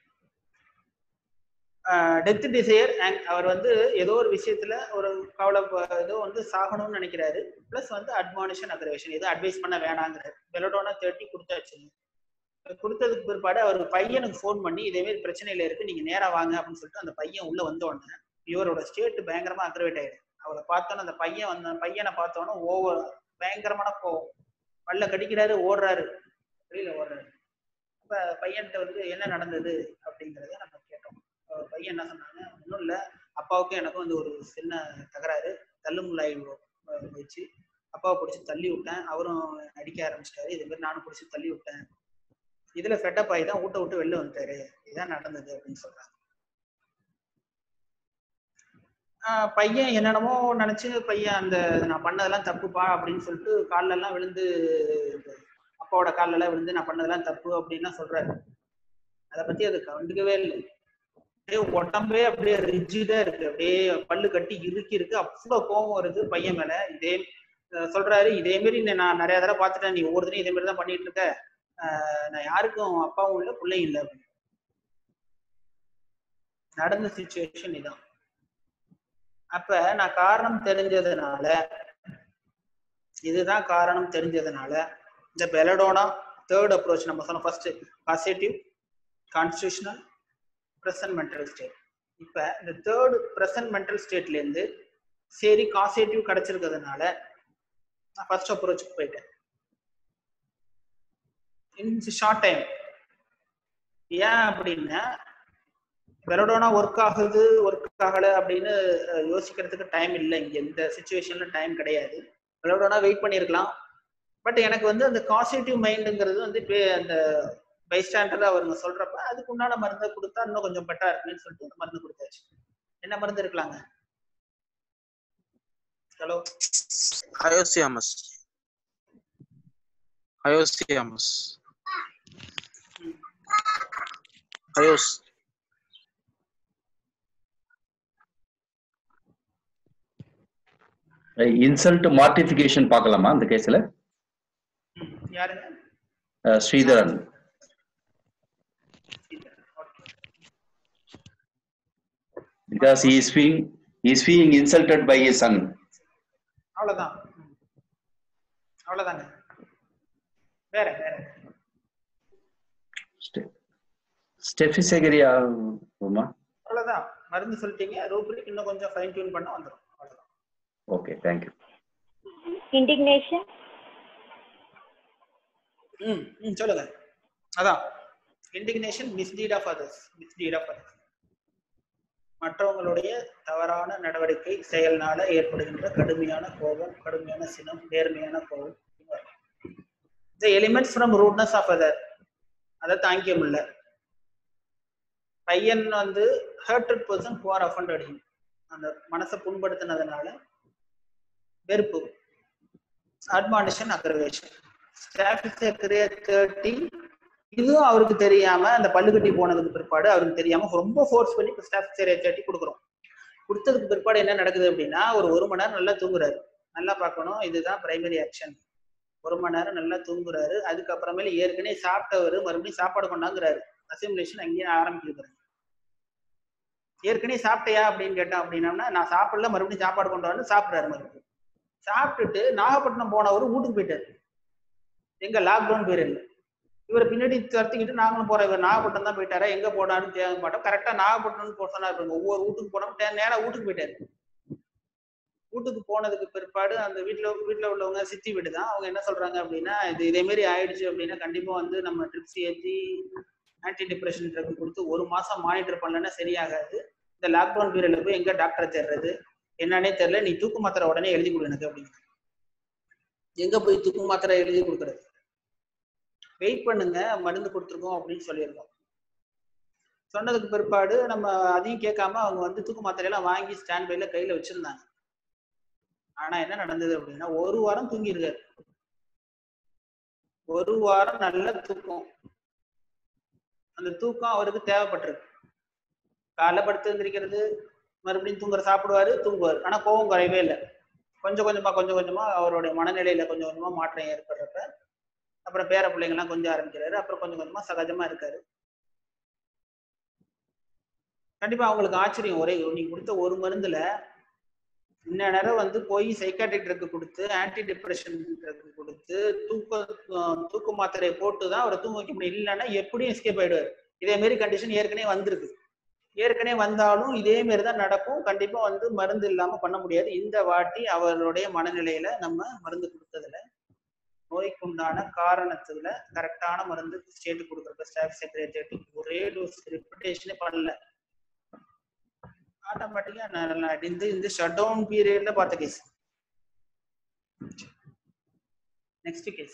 டெத் டிசையர் அவர் வந்து ஏதோ ஒரு விஷயத்துல ஒரு கவலை ப- ஏதோ வந்து சாகணும்னு நினைக்கிறாரு ப்ளஸ் வந்து அட்மானிஷன் அக்ரவேஷன் ஏதோ அட்வைஸ் பண்ண வேணாங்கிறாரு பெலடோனா தேர்ட்டி கொடுத்தாச்சு கொடுத்ததுக்கு பிற்பாடு அவர் பையனுக்கு ஃபோன் பண்ணி இதே மாதிரி பிரச்சனையில இருக்கு நீங்க நேரா வாங்க அப்படின்னு சொல்லிட்டு அந்த பையன் உள்ள வந்த உடனே இவரோட ஸ்டேட் பயங்கரமா அக்ரவேட் ஆயிடுது அவரை பார்த்தோன்னே அந்த பையன் வந்த பையனை பார்த்தோன்னே ஓவர் பயங்கரமான கோவம் பல்ல கடிக்கிறாரு ஓடுறாரு வெளியில ஓடுறாரு அப்ப பையன்கிட்ட வந்து என்ன நடந்தது அப்படிங்கறத நம்ம கேட்டோம் அவர் பையன் என்ன சொன்னாங்க ஒன்றும் இல்லை அப்பாவுக்கும் எனக்கும் வந்து ஒரு சின்ன தகராறு தள்ளுமுள்ளாய் வச்சு அப்பாவை பிடிச்சி தள்ளி விட்டேன் அவரும் அடிக்க ஆரம்பிச்சிட்டாரு இதே மாதிரி நானும் பிடிச்சி தள்ளி விட்டேன் இதுல ஃபெட்டப் ஆகி தான் ஊட்ட விட்டு வெளில வந்துட்டாரு இதுதான் நடந்தது அப்படின்னு சொல்றாங்க ஆஹ் பையன் என்னென்னமோ நினைச்சு பையன் அந்த நான் பண்ணதெல்லாம் தப்புப்பா அப்படின்னு சொல்லிட்டு கால்ல எல்லாம் விழுந்து அப்பாவோட கால்ல எல்லாம் விழுந்து நான் பண்ணதெல்லாம் தப்பு அப்படின்லாம் சொல்றாரு அதை பத்தி அது கண்டுக்கவே இல்லை அப்படியே உடம்பே அப்படியே ரிஜிடா இருக்கு அப்படியே பல்லு கட்டி இறுக்கி இருக்கு அவ்வளவு கோபம் வருது பையன் மேல இதே அஹ் சொல்றாரு இதே மாதிரி நீ நான் நிறைய தடவை பார்த்துட்டேன் நீ ஒவ்வொருத்தனையும் இதே மாதிரி தான் பண்ணிட்டு இருக்க ஆஹ் நான் யாருக்கும் அப்பாவும் இல்லை பிள்ளையும் இல்லை அப்படின்னு நடந்த சுச்சுவேஷன் இதான் அப்ப நான் காரணம் தெரிஞ்சதுனால இதுதான் காரணம் தெரிஞ்சதுனால இந்த பெலடோனா தேர்ட் அப்ரோச் நம்ம சொன்னோம் first positive constitutional present mental state இப்ப இந்த தேர்ட் ப்ரெசன்ட் மென்டல் ஸ்டேட்ல இருந்து சரி காசேட்டிவ் கிடைச்சிருக்கிறதுனால நான் ஃபர்ஸ்ட் அப்ரோச்சுக்கு போயிட்டேன் இன் ஷார்ட் டைம் ஏன் அப்படின்னா வெலடோனா ஒர்க் ஆகுது ஒர்க் ஆகல அப்படின்னு அஹ், யோசிக்கிறதுக்கு டைம் இல்லை இங்க இந்த சுச்சுவேஷன்ல டைம் கிடையாது வெலடோனா வெயிட் பண்ணியிருக்கலாம் பட் எனக்கு வந்து அந்த காசிட்டிவ் மைண்டுங்கிறது வந்து இப்போ அந்த பைஸ்டாண்டர் அவருங்க சொல்றப்ப அதுக்கு உண்டான மருந்தை கொடுத்தா இன்னும் கொஞ்சம் பெட்டரா இருக்குன்னு சொல்லிட்டு அந்த மருந்து கொடுத்தாச்சு என்ன மருந்து இருக்கலாங்க hello Hyoscyamus. Hyoscyamus. Hyos. Insult mortification பார்க்கலாமா அந்த கேஸ்ல யாருங்க Uh, Sridharan. Because he is feeling he is feeling insulted by his son. அவ்வளவுதான் ம். அவ்வளவுதாங்க வேற வேற Ste- Steffi Segaria, Uma. அவ்வளவுதான் மருந்து சொல்லிட்டீங்க ரூபிக் இன்னும் கொஞ்சம் ஃபைன் டியூன் பண்ண வந்துடும் அவ்வளவுதான் Okay, thank you. indignation ம் ம் சொல்லுங்க அதான் indignation misdeed of others misdeed of others மற்றவங்களுடைய தவறான நடவடிக்கை செயல்னால ஏற்படுகின்ற கடுமையான கோபம் கடுமையான சினம் நேர்மையான கோபம் the elements from rudeness of other அதை தாங்கிக்க முடியல பையன் வந்து hurted person who are offended him அந்த மனசை புண்படுத்தினதுனால வெறுப்பு அட்மானிஷன் அக்ரவேஷன் ஸ்டாஃப் தேர்ட்டி இதுவும் அவருக்கு தெரியாம அந்த பல்லுக்கட்டி போனதுக்கு பிற்பாடு அவருக்கு தெரியாம ரொம்ப ஃபோர்ஸ் பண்ணி ஸ்டாஃப் தேர்ட்டி கொடுக்குறோம் கொடுத்ததுக்கு பிற்பாடு என்ன நடக்குது அப்படின்னா ஒரு ஒரு மணி நேரம் நல்லா தூங்குறாரு நல்லா பார்க்கணும் இதுதான் பிரைமரி ஆக்ஷன் ஒரு மணி நேரம் நல்லா தூங்குறாரு அதுக்கப்புறமேல ஏற்கனவே சாப்பிட்டவர் மறுபடியும் சாப்பாடு கொண்டாங்குறாரு அசிமுலேஷன் அங்கேயே ஆரம்பிச்சிருக்கிறாரு ஏற்கனவே சாப்பிட்டியா அப்படின்னு கேட்டோம் அப்படின்னம்னா நான் சாப்பிடல மறுபடியும் சாப்பாடு கொண்டு வந்து சாப்பிடுறாரு மறுபடியும் சாப்பிட்டுட்டு நாகப்பட்டினம் போனவர் வீட்டுக்கு போயிட்டாரு எங்க லாக்டவுன் பீரியட்ல இவர் பின்னாடி துரத்திக்கிட்டு நாங்களும் போறோம் இவர் நாகப்பட்டினம் தான் போயிட்டாரா எங்க போனாருன்னு தேவை மாட்டோம் கரெக்டா நாகப்பட்டினம் போக சொன்னார் பாருங்க. ஒவ்வொரு வீட்டுக்கு போனோம் தே- நேரா வீட்டுக்கு போயிட்டாரு வீட்டுக்கு போனதுக்கு பிற்பாடு அந்த வீட்டுல வீட்டுல உள்ளவங்க சித்தி வீடு தான் அவங்க என்ன சொல்றாங்க அப்படின்னா இது இதே மாதிரி ஆயிடுச்சு அப்படின்னா கண்டிப்பா வந்து நம்ம ட்ரிப்ஸ் ஏத்தி ஆன்டி டிப்ரெஷன் ட்ரக் கொடுத்து ஒரு மாசம் மானிட்டர் பண்ணலன்னா சரியாகாது இந்த லாக்டவுன் பீரியட்ல போய் எங்க டாக்டரை தேடுறது என்னன்னே தெரியல நீ தூக்கு மாத்திரை உடனே எழுதி கொடு எனக்கு அப்படின்னு எங்க போய் தூக்கு மாத்திரை எழுதி கொடுக்கறது வெயிட் பண்ணுங்க மருந்து கொடுத்துருக்கோம் அப்படின்னு சொல்லியிருக்கோம் சொன்னதுக்கு பிற்பாடு நம்ம அதையும் கேட்காம அவங்க வந்து தூக்கு மாத்திரையெல்லாம் வாங்கி ஸ்டாண்ட் பைல கையில வச்சிருந்தாங்க ஆனா என்ன நடந்தது அப்படின்னா ஒரு வாரம் தூங்கியிருக்காரு ஒரு வாரம் நல்ல தூக்கம் அந்த தூக்கம் அவருக்கு தேவைப்பட்டிருக்கு காலைல படுத்து எந்திரிக்கிறது மறுபடியும் தூங்குற சாப்பிடுவாரு தூங்குவாரு ஆனா கோவம் குறையவே இல்லை கொஞ்சம் கொஞ்சமா கொஞ்சம் கொஞ்சமா அவருடைய மனநிலையில கொஞ்சம் கொஞ்சமா மாற்றம் ஏற்படுறப்ப அப்புறம் பேர பிள்ளைங்கெல்லாம் கொஞ்சம் ஆரம்பிக்கிறாரு அப்புறம் கொஞ்சம் கொஞ்சமா சகஜமா இருக்காரு கண்டிப்பா அவங்களுக்கு ஆச்சரியம் ஒரே நீங்க கொடுத்த ஒரு மருந்துல இன்ன நேரம் வந்து போய் சைக்காட்ரிக் ட்ரக் கொடுத்து ஆன்டி டிப்ரெஷன் ட்ரக் கொடுத்து தூக்க அஹ் தூக்க மாத்திரையை போட்டு தான் அவரை தூங்க வைக்க முடியும் இல்லைன்னா எப்படியும் எஸ்கேப் ஆயிடுவார் இதே மாதிரி கண்டிஷன் ஏற்கனவே வந்திருக்கு ஏற்கனவே வந்தாலும் இதே மாதிரி தான் நடக்கும் கண்டிப்பா வந்து மருந்து இல்லாம பண்ண முடியாது இந்த வாட்டி அவருடைய மனநிலையில நம்ம மருந்து கொடுத்ததுல நோய்க்குண்டான காரணத்துல கரெக்டான மருந்து ஸ்டேட் கொடுக்குறப்ப ஸ்டாஃப் செக்ரட்டரி ஒரே டோஸ் ரிப்பிட்டேஷனே பண்ணல ஆட்டோமேட்டிக்கா நல்லா இந்த இந்த ஷட் டவுன் பீரியட்ல பார்த்த கேஸ் நெக்ஸ்ட் கேஸ்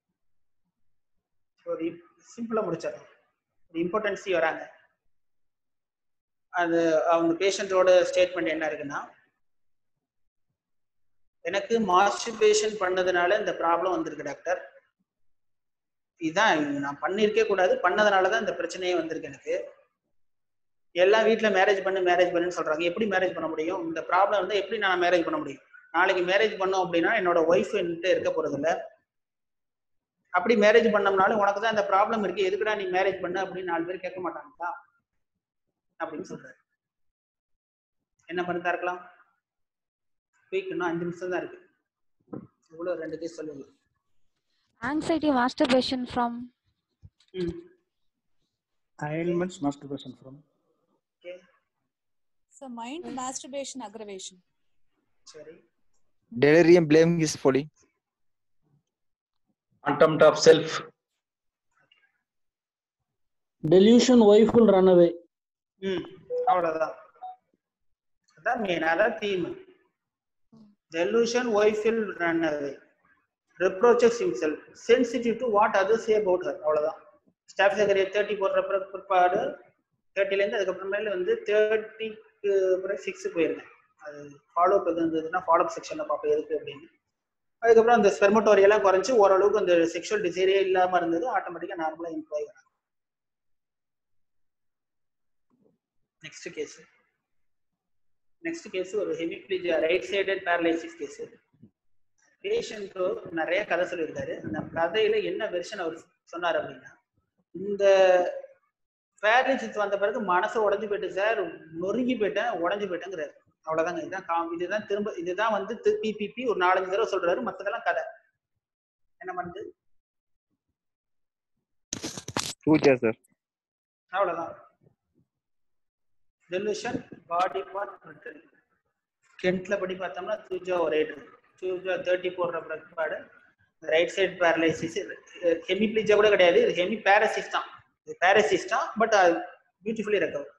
ஒரு சிம்பிளா முடிச்சிடலாம் ஒரு இம்பார்ட்டன்சி வராங்க அது அவங்க பேஷண்டோட ஸ்டேட்மெண்ட் என்ன இருக்குன்னா எனக்கு மாஸ்டர்பேஷன் பண்ணதுனால இந்த ப்ராப்ளம் வந்திருக்கு டாக்டர் இதான் நான் பண்ணியிருக்கே கூடாது பண்ணதுனால தான் இந்த பிரச்சனையே வந்திருக்கு எனக்கு எல்லாம் வீட்டில் மேரேஜ் பண்ணு மேரேஜ் பண்ணுன்னு சொல்றாங்க எப்படி மேரேஜ் பண்ண முடியும் இந்த ப்ராப்ளம் வந்து எப்படி நான் மேரேஜ் பண்ண முடியும் நாளைக்கு மேரேஜ் பண்ணோம் அப்படின்னா என்னோட ஒய்ஃப் என்கிட்ட இருக்க போறதில்ல அப்படி மேரேஜ் பண்ணோம்னாலும் உனக்கு தான் இந்த ப்ராப்ளம் இருக்கு எதுக்குடா நீ மேரேஜ் பண்ண அப்படின்னு நாலு பேர் கேட்க மாட்டாங்களா அப்படின்னு சொல்றாரு என்ன பண்ணிட்டா இருக்கலாம் குயிக் இன்னும் அஞ்சு நிமிஷம் தான் இருக்கு இவ்வளவு ரெண்டு கேஸ் சொல்லுங்க Anxiety masturbation from Ailments masturbation from. So mind masturbation aggravation. சரி Delirium blame is folly. Contempt of self. Delusion, wife will run away. ம் அவ்வளவுதான் அதான் மெயின் அதான் theme delusion wife will run away reproaches himself sensitive to what others say about her அவ்வளவுதான் staff secretary thirty போடுற பிறகு பிற்பாடு தேர்ட்டிலேருந்து அதுக்கப்புறமேல வந்து தேர்ட்டிக்கு பிறகு சிக்ஸ் போயிருந்தேன் அது ஃபாலோ அப் எது இருந்ததுன்னா ஃபாலோ அப் செக்ஷனில் பார்ப்போம் எதுக்கு அப்படின்னு அதுக்கப்புறம் அந்த ஸ்பெர்மட்டோரி எல்லாம் குறைஞ்சி ஓரளவுக்கு அந்த செக்ஷுவல் டிசைரே இல்லாமல் இருந்தது ஆட்டோமேட்டிக்காக நார்மலாக இம்ப்ரூவ் ஆகி நெக்ஸ்ட் கேஸ் நெக்ஸ்ட் கேஸ் ஒரு hemiplegia right sided paralysis case patient நிறைய கதை சொல்லியிருக்காரு அந்த கதையில என்ன வெர்ஷன் அவர் சொன்னார் அப்படின்னா இந்த பேரலிசிஸ் வந்த பிறகு மனசு உடைஞ்சு போயிட்டு சார் நொறுங்கி போயிட்டேன் உடைஞ்சு போயிட்டேங்கிறாரு அவ்வளவுதாங்க இதுதான் காம் இதுதான் திரும்ப இதுதான் வந்து பிபிபி ஒரு நாலஞ்சு தடவை சொல்றாரு மத்ததெல்லாம் கதை என்ன பண்ணுது பூஜா சார் அவ்வளவுதான் டெலியூஷன் பாடி பார்ட் கென்ட்ல படி பார்த்தோம்னா சூஜா ஒரு ரேட் சூஜா தேர்ட்டி போடுற பிற்பாடு ரைட் சைடு பேரலைசிஸ் ஹெமிப்ளீஜா கூட கிடையாது இது ஹெமி பேரசிஸ் தான் இது பேரசிஸ் தான் பட் பியூட்டிஃபுல்லி ரெக்கவர்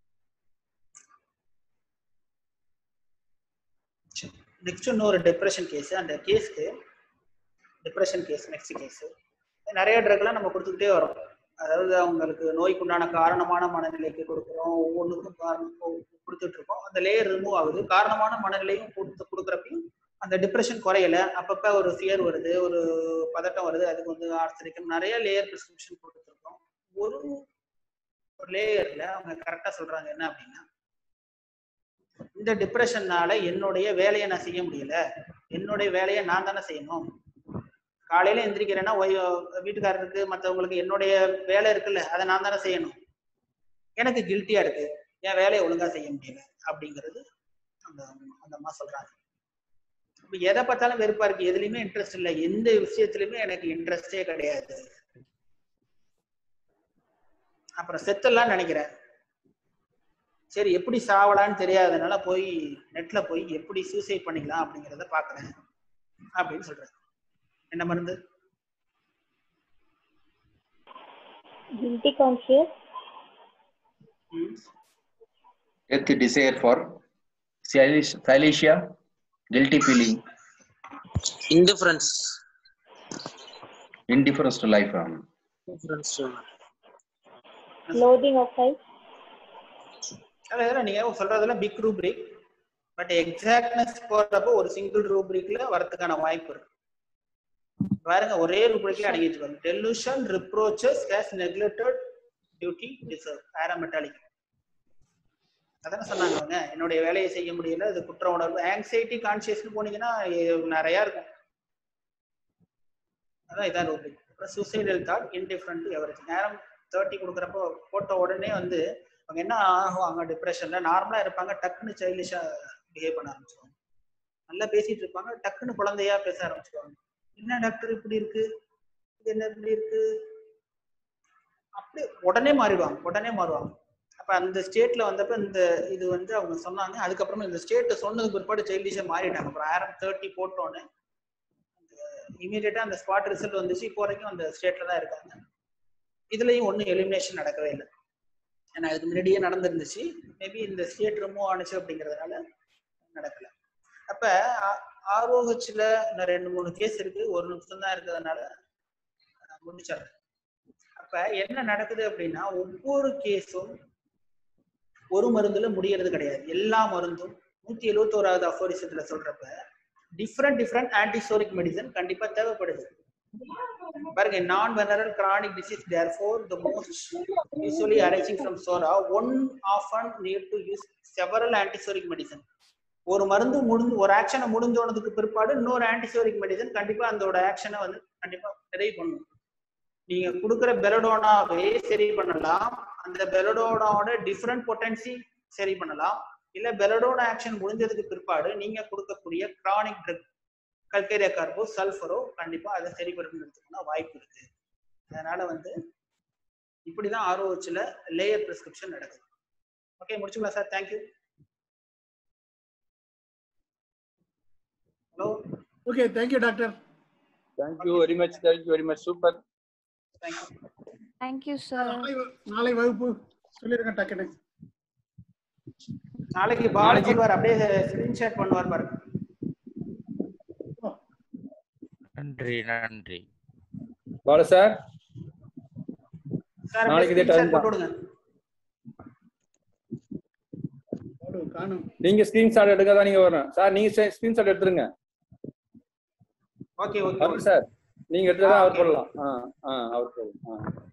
நெக்ஸ்ட் இன்னொரு டிப்ரெஷன் கேஸ் அந்த கேஸ்க்கு டிப்ரெஷன் கேஸ் நெக்ஸ்ட் கேஸ் நிறைய ட்ரக்லாம் நம்ம கொடுத்துக்கிட்டே வரோம் அதாவது அவங்களுக்கு நோய்க்குண்டான காரணமான மனநிலைக்கு கொடுக்குறோம் ஒவ்வொன்றுக்கும் காரணம் கொடுத்துட்டு இருக்கோம் அந்த லேயர் ரிமூவ் ஆகுது காரணமான மனநிலையும் கொடுத்து கொடுக்குறப்பையும் அந்த டிப்ரெஷன் குறையல அப்பப்ப ஒரு ஃபியர் வருது ஒரு பதட்டம் வருது அதுக்கு வந்து ஆர்த்தரிக்கம் நிறைய லேயர் ப்ரிஸ்கிரிப்ஷன் கொடுத்துருக்கோம் ஒரு ஒரு லேயர்ல அவங்க கரெக்டா சொல்றாங்க என்ன அப்படின்னா இந்த டிப்ரெஷன்னால என்னுடைய வேலையை நான் செய்ய முடியல என்னுடைய வேலையை நான் தானே செய்யணும் காலையில எந்திரிக்கிறேன்னா ஒய் வீட்டுக்காரருக்கு மற்றவங்களுக்கு என்னுடைய வேலை இருக்குல்ல அதை நான் தானே செய்யணும் எனக்கு கில்ட்டியா இருக்கு என் வேலையை ஒழுங்கா செய்ய முடியல அப்படிங்கிறது அந்த அந்த அம்மா சொல்றாங்க இப்ப எதை பார்த்தாலும் வெறுப்பா இருக்கு எதுலயுமே இன்ட்ரெஸ்ட் இல்லை எந்த விஷயத்துலயுமே எனக்கு இன்ட்ரெஸ்டே கிடையாது அப்புறம் செத்தெல்லாம் நினைக்கிறேன் சரி எப்படி சாவலான்னு தெரியாதனால போய் நெட்ல போய் எப்படி சூசைட் பண்ணிக்கலாம் அப்படிங்கிறத பாக்குறேன் அப்படின்னு சொல்றேன் என்ன மருந்து guilty conscious, Death desire for Silesia, Silesia, guilty feeling, Indifference. indifference to life. um, Indifference to loathing of life, அதான் நீங்க சொல்றதெல்லாம் பிக் ரூப்ரிக் பட் எக்ஸாக்ட்னஸ் போறப்போ ஒரு சிங்கிள் ரூப்ரிக்ல வரதுக்கான வாய்ப்பு இருக்கு பாருங்க ஒரே ரூப்ரிக்ல அடங்கி வச்சுக்கோங்க delusion reproaches case neglected duty deserve பேராமெட்டாலிக் அதானே சொன்னாங்க அவங்க என்னுடைய வேலையை செய்ய முடியல அது குற்ற உணர்வு ஆங்ஸைட்டி கான்சியஸ்னு போனீங்கன்னா எ- நிறைய இருக்கும் அதான் இதான் ரூப்ரிக் அப்புறம் சூசைடல் தாட் இன்டிஃபரண்ட் எவரி நேரம் தேர்ட்டி கொடுக்குறப்போ போட்ட உடனே வந்து அவங்க என்ன ஆகுவாங்க டிப்ரெஷன்ல நார்மலா இருப்பாங்க டக்குன்னு சைல்டிஷா பிஹேவ் பண்ண ஆரம்பிச்சிருவாங்க நல்லா பேசிட்டு இருப்பாங்க டக்குன்னு குழந்தையா பேச ஆரம்பிச்சிருவாங்க என்ன டாக்டர் இப்படி இருக்கு இது என்ன இப்படி இருக்கு அப்படி உடனே மாறிடுவாங்க உடனே மாறுவாங்க அப்ப அந்த ஸ்டேட்ல வந்தப்ப இந்த இது வந்து அவங்க சொன்னாங்க அதுக்கப்புறமா இந்த ஸ்டேட் சொன்னதுக்கு பிற்பாடு சைல்டிஷா மாறிட்டாங்க அப்புறம் ஆயிரம் தேர்ட்டி போட்டோன்னே இமீடியட்டா அந்த ஸ்பாட் ரிசல்ட் வந்துச்சு இப்போ வரைக்கும் அந்த ஸ்டேட்ல தான் இருக்காங்க இதுலயும் ஒன்றும் எலிமினேஷன் நடக்கவே இல்லை ஏன்னா இதுக்கு முன்னாடியே நடந்திருந்துச்சு மேபி இந்த ஸ்டேட் ரிமூவ் ஆனிச்சு அப்படிங்கிறதுனால நடக்கல அப்ப ஆர்ஓஹெச்ல இன்னும் ரெண்டு மூணு கேஸ் இருக்கு ஒரு நிமிஷம் தான் இருக்கிறதுனால அஹ், முடிச்சிடுறேன் அப்ப என்ன நடக்குது அப்படின்னா ஒவ்வொரு கேஸும் ஒரு மருந்துல முடியறது கிடையாது எல்லா மருந்தும் நூத்தி எழுவத்தோராவது அஃபோரிசத்துல சொல்றப்ப டிஃப்ரெண்ட் டிஃப்ரெண்ட் ஆன்டிசோரிக் மெடிசன் கண்டிப்பா தேவைப்படுது பாருங்க நான் venereal chronic disease therefore the most usually arising from sora one often need to use several antisoric medicine ஒரு மருந்து முடிஞ்சு ஒரு ஆக்ஷனை முடிஞ்சோனதுக்கு பிற்பாடு இன்னொரு ஆன்டிசோரிக் மெடிசன் கண்டிப்பா அதோட ஆக்ஷனை வந்து கண்டிப்பா நிறைவு பண்ணும் நீங்க கொடுக்குற பெலடோனாவே சரி பண்ணலாம் அந்த பெலடோனாவோட டிஃப்ரெண்ட் பொட்டன்சி சரி பண்ணலாம் இல்ல பெலடோனா ஆக்ஷன் முடிஞ்சதுக்கு பிற்பாடு நீங்க கொடுக்கக்கூடிய கிரானிக் ட்ரக் கல்கேரியா கார்போ சல்ஃபரோ கண்டிப்பா அதை சரி பண்ணுறதுக்கான வாய்ப்பு இருக்கு அதனால வந்து இப்படிதான் ஆர்ஓஹெச்ல லேயர் பிரிஸ்கிரிப்ஷன் நடக்குது ஓகே முடிச்சுக்கலாம் sir thank you hello okay thank you doctor thank you very much thank you very much super thank you thank you sir நாளை வ- நாளை வகுப்பு சொல்லிருங்க டக்குன்னு நாளைக்கு பாலாஜி சொல்லுவார் அப்படியே ஸ்கிரீன்ஷாட் பண்ணுவார் பாருங்க நன்றி நன்றி பாலு சார் சார் நாளைக்கு இதே ஸ்கிரீன்ஷாட் டைம் போட்டு விடுங்க காணும் நீங்க ஸ்கிரீன்ஷாட் எடுக்க தான் நீங்க வரணும் சார் நீங்க ஸ்கிரீன்ஷாட் எடுத்துருங்க ஓகே ஓகே அருண் சார் நீங்க எடுத்தா தான் அவர் போடலாம் ஆ ஆ அவர் போடலாம் ஆ